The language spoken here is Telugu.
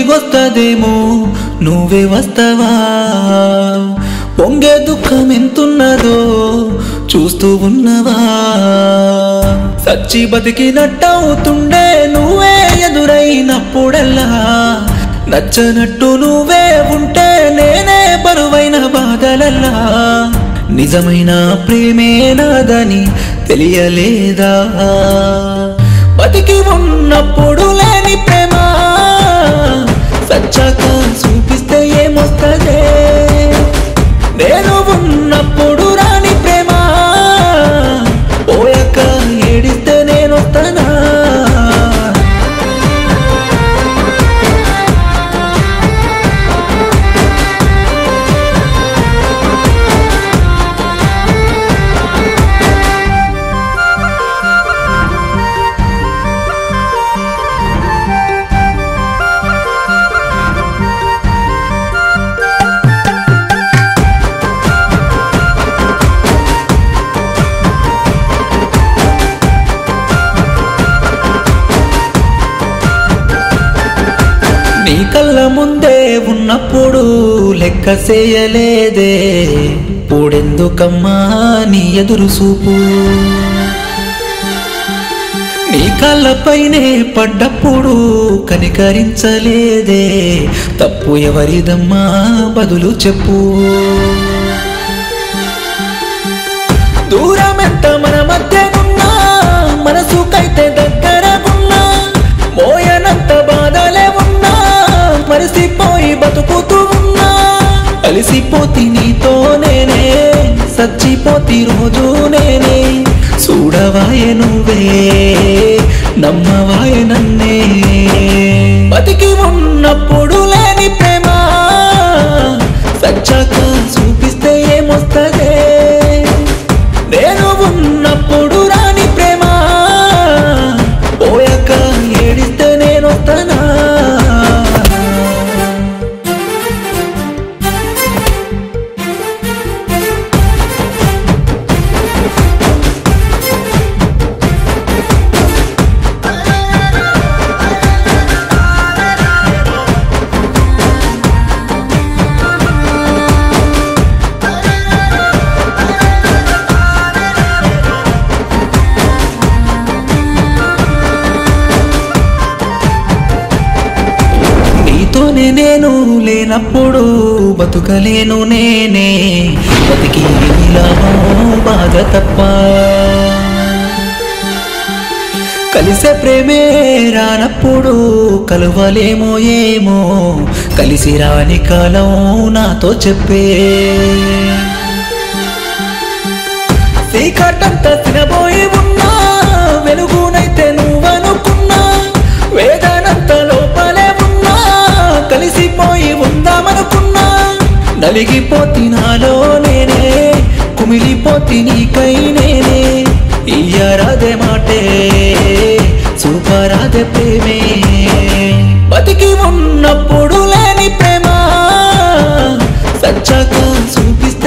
తిరిగొస్తదేమో నువ్వే వస్తావా పొంగే దుఃఖం ఎంతున్నదో చూస్తూ ఉన్నవా సచ్చి బతికినట్టవుతుండే నువ్వే ఎదురైనప్పుడల్లా నచ్చనట్టు నువ్వే ఉంటే నేనే బరువైన బాధలల్లా నిజమైన ప్రేమే నాదని తెలియలేదా బతికి ఉన్నప్పుడు లేని ప్రేమ సచ్చాక చూపిస్తే ఏమొస్తదే నేను ఉన్నప్పుడు రాని ప్రేమ పోయాక ఏడిస్తే నేను వస్తానా నీ కళ్ళ ముందే ఉన్నప్పుడు లెక్క చేయలేదే పూడెందుకమ్మా నీ ఎదురు చూపు నీ కళ్ళపైనే పడ్డప్పుడు కనికరించలేదే తప్పు ఎవరిదమ్మా బదులు చెప్పు దూరం ఎంత మన మధ్యనున్నా మనసుకైతే దగ్గరకున్నా మోయనంత బాధలే ఉన్నా మరిసిపోయి బతుకుతూ ఉన్నా కలిసిపోతి నీతో నేనే సచ్చిపోతి రోజు నేనే చూడవాయ నువ్వే నమ్మవాయ నన్నే బతికి ఉన్నప్పుడు లేని ప్రేమ సచ్చాక చూపిస్తే ఏమొస్తదే నేను ఉన్నప్పుడు రాని ప్రేమ పోయాక ఏడిస్తే నేను వస్తానా నీతోనే నేను లేనప్పుడు బతుకలేను నేనే బతికి లాభం బాధ తప్ప కలిసే ప్రేమే రానప్పుడు కలువలేమో ఏమో కలిసి రాని కాలం నాతో చెప్పే చీకటంతా తినబోయి ఉన్నా వెలుగునైతే నువ్వనుకున్నా వేదనంత లోపలే ఉన్నా కలిసిపోయి ఉందామనుకున్నా నలిగిపోతి నాలో నేనే కుమిలిపోతి నీకై నేనే ఇయ్యరాదే మాటే చూపరాదే ప్రేమే బతికి ఉన్నప్పుడు లేని ప్రేమ సచ్చాక చూపిస్తే